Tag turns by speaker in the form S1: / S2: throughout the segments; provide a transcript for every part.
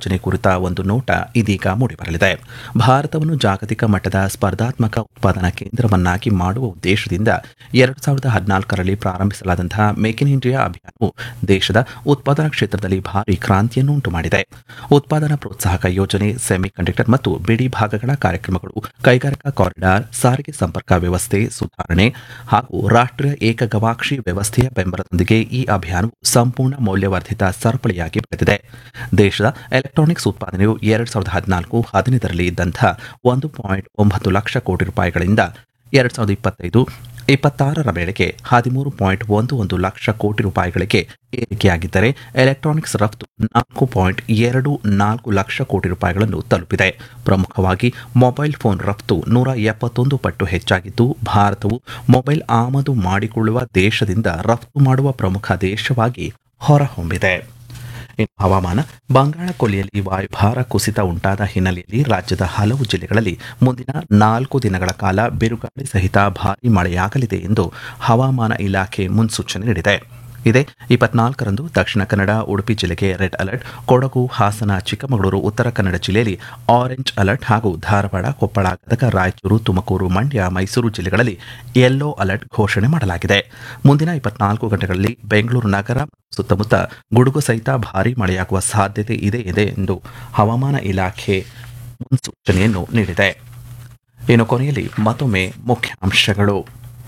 S1: ಯೋಜನೆ ಕುರಿತ ಒಂದು ನೋಟ ಇದೀಗ ಮೂಡಿಬರಲಿದೆ ಭಾರತವನ್ನು ಜಾಗತಿಕ ಮಟ್ಟದ ಸ್ಪರ್ಧಾತ್ಮಕ ಉತ್ಪಾದನಾ ಕೇಂದ್ರವನ್ನಾಗಿ ಮಾಡುವ ಉದ್ದೇಶದಿಂದ ಎರಡು ಸಾವಿರದ ಹದಿನಾಲ್ಕರಲ್ಲಿ ಪ್ರಾರಂಭಿಸಲಾದಂತಹ ಮೇಕ್ ಇನ್ ಇಂಡಿಯಾ ಅಭಿಯಾನವು ದೇಶದ ಉತ್ಪಾದನಾ ಕ್ಷೇತ್ರದಲ್ಲಿ ಭಾರಿ ಕ್ರಾಂತಿಯನ್ನು ಉಂಟು ಮಾಡಿದೆ ಉತ್ಪಾದನಾ ಪ್ರೋತ್ಸಾಹಕ ಯೋಜನೆ ಸೆಮಿ ಕಂಡಕ್ಟರ್ ಮತ್ತು ಬಿಡಿ ಭಾಗಗಳ ಕಾರ್ಯಕ್ರಮಗಳು ಕೈಗಾರಿಕಾ ಕಾರಿಡಾರ್ ಸಾರಿಗೆ ಸಂಪರ್ಕ ವ್ಯವಸ್ಥೆ ಸುಧಾರಣೆ ಹಾಗೂ ರಾಷ್ಟ್ರೀಯ ಏಕಗವಾಕ್ಷಿ ವ್ಯವಸ್ಥೆಯ ಬೆಂಬಲದೊಂದಿಗೆ ಈ ಅಭಿಯಾನವು ಸಂಪೂರ್ಣ ಮೌಲ್ಯವರ್ಧಿತ ಸರಪಳಿಯಾಗಿ ಬೆಳೆದಿದೆ ದೇಶದ ಎಲೆಕ್ಟ್ರಾನಿಕ್ಸ್ ಉತ್ಪಾದನೆಯು ಎರಡು ಸಾವಿರದ ಹದಿನಾಲ್ಕು ಹದಿನೈದರಲ್ಲಿ ಇದ್ದಂತಹ ಒಂದು ಪಾಯಿಂಟ್ ಒಂಬತ್ತು ಲಕ್ಷ ಕೋಟಿ ರೂಪಾಯಿಗಳಿಂದ ಎರಡು ಸಾವಿರದ ಇಪ್ಪತ್ತೈದು ಇಪ್ಪತ್ತಾರರ ವೇಳೆಗೆ ಹದಿಮೂರು ಪಾಯಿಂಟ್ ಒಂದು ಒಂದು ಲಕ್ಷ ಕೋಟಿ ರೂಪಾಯಿಗಳಿಗೆ ಏರಿಕೆಯಾಗಿದ್ದರೆ ಎಲೆಕ್ಟ್ರಾನಿಕ್ಸ್ ರಫ್ತು ನಾಲ್ಕು ಪಾಯಿಂಟ್ ಎರಡು ನಾಲ್ಕು ಲಕ್ಷ ಕೋಟಿ ರೂಪಾಯಿಗಳನ್ನು ತಲುಪಿದೆ ಪ್ರಮುಖವಾಗಿ ಮೊಬೈಲ್ ಫೋನ್ ರಫ್ತು ನೂರ ಎಪ್ಪತ್ತೊಂದು ಪಟ್ಟು ಹೆಚ್ಚಾಗಿದ್ದು ಭಾರತವು ಮೊಬೈಲ್ ಆಮದು ಮಾಡಿಕೊಳ್ಳುವ ದೇಶದಿಂದ ರಫ್ತು ಮಾಡುವ ಪ್ರಮುಖ ದೇಶವಾಗಿ ಹೊರಹೊಮ್ಮಿದೆ ಇನ್ನು ಹವಾಮಾನ ಬಂಗಾಳ ಕೊಲ್ಲಿಯಲ್ಲಿ ವಾಯುಭಾರ ಕುಸಿತ ಉಂಟಾದ ಹಿನ್ನೆಲೆಯಲ್ಲಿ ರಾಜ್ಯದ ಹಲವು ಜಿಲ್ಲೆಗಳಲ್ಲಿ ಮುಂದಿನ ನಾಲ್ಕು ದಿನಗಳ ಕಾಲ ಬಿರುಗಾಳಿ ಸಹಿತ ಭಾರೀ ಮಳೆಯಾಗಲಿದೆ ಎಂದು ಹವಾಮಾನ ಇಲಾಖೆ ಮುನ್ಸೂಚನೆ ನೀಡಿದೆ ಇದೇ ಇಪ್ಪತ್ನಾಲ್ಕರಂದು ದಕ್ಷಿಣ ಕನ್ನಡ ಉಡುಪಿ ಜಿಲ್ಲೆಗೆ ರೆಡ್ ಅಲರ್ಟ್ ಕೊಡಗು ಹಾಸನ ಚಿಕ್ಕಮಗಳೂರು ಉತ್ತರ ಕನ್ನಡ ಜಿಲ್ಲೆಯಲ್ಲಿ ಆರೆಂಜ್ ಅಲರ್ಟ್ ಹಾಗೂ ಧಾರವಾಡ ಕೊಪ್ಪಳ ಗದಗ ರಾಯಚೂರು ತುಮಕೂರು ಮಂಡ್ಯ ಮೈಸೂರು ಜಿಲ್ಲೆಗಳಲ್ಲಿ ಯೆಲ್ಲೋ ಅಲರ್ಟ್ ಘೋಷಣೆ ಮಾಡಲಾಗಿದೆ ಮುಂದಿನ ಇಪ್ಪತ್ನಾಲ್ಕು ಗಂಟೆಗಳಲ್ಲಿ ಬೆಂಗಳೂರು ನಗರ ಮತ್ತು ಸುತ್ತಮುತ್ತ ಗುಡುಗು ಸಹಿತ ಭಾರೀ ಮಳೆಯಾಗುವ ಸಾಧ್ಯತೆ ಇದೆ ಇದೆ ಎಂದು ಹವಾಮಾನ ಇಲಾಖೆ ಮುನ್ಸೂಚನೆಯನ್ನು ನೀಡಿದೆ ಇನ್ನು ಕೊನೆಯಲ್ಲಿ ಮತ್ತೊಮ್ಮೆ ಮುಖ್ಯಾಂಶಗಳು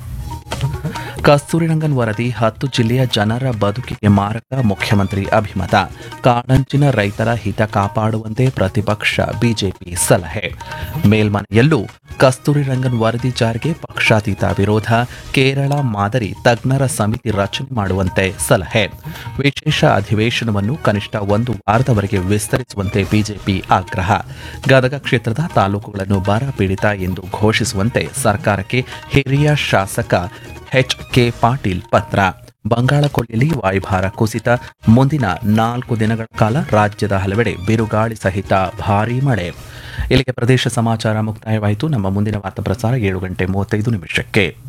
S1: ಕಸ್ತೂರಿರಂಗನ್ ವರದಿ ಹತ್ತು ಜಿಲ್ಲೆಯ ಜನರ ಬದುಕಿಗೆ ಮಾರಕ ಮುಖ್ಯಮಂತ್ರಿ ಅಭಿಮತ ಕಾಡಂಚಿನ ರೈತರ ಹಿತ ಕಾಪಾಡುವಂತೆ ಪ್ರತಿಪಕ್ಷ ಬಿಜೆಪಿ ಸಲಹೆ ಮೇಲ್ಮನೆಯಲ್ಲೂ ಕಸ್ತೂರಿರಂಗನ್ ವರದಿ ಜಾರಿಗೆ ಪಕ್ಷಾತೀತ ವಿರೋಧ ಕೇರಳ ಮಾದರಿ ತಜ್ಞರ ಸಮಿತಿ ರಚನೆ ಮಾಡುವಂತೆ ಸಲಹೆ ವಿಶೇಷ ಅಧಿವೇಶನವನ್ನು ಕನಿಷ್ಠ ಒಂದು ವಾರದವರೆಗೆ ವಿಸ್ತರಿಸುವಂತೆ ಬಿಜೆಪಿ ಆಗ್ರಹ ಗದಗ ಕ್ಷೇತ್ರದ ತಾಲೂಕುಗಳನ್ನು ಬರ ಪೀಡಿತ ಎಂದು ಘೋಷಿಸುವಂತೆ ಸರ್ಕಾರಕ್ಕೆ ಹಿರಿಯ ಶಾಸಕ ಎಚ್ ಕೆ ಪಾಟೀಲ್ ಪತ್ರ ಬಂಗಾಳ ಕೊಲ್ಲಿಯಲ್ಲಿ ವಾಯುಭಾರ ಕುಸಿತ ಮುಂದಿನ ನಾಲ್ಕು ದಿನಗಳ ಕಾಲ ರಾಜ್ಯದ ಹಲವೆಡೆ ಬಿರುಗಾಳಿ ಸಹಿತ ಭಾರೀ ಮಳೆ ಇಲ್ಲಿಗೆ ಪ್ರದೇಶ ಸಮಾಚಾರ ಮುಕ್ತಾಯವಾಯಿತು ನಮ್ಮ ಮುಂದಿನ ವಾರ್ತಾ ಪ್ರಸಾರ ಏಳು ಗಂಟೆ ಮೂವತ್ತೈದು ನಿಮಿಷಕ್ಕೆ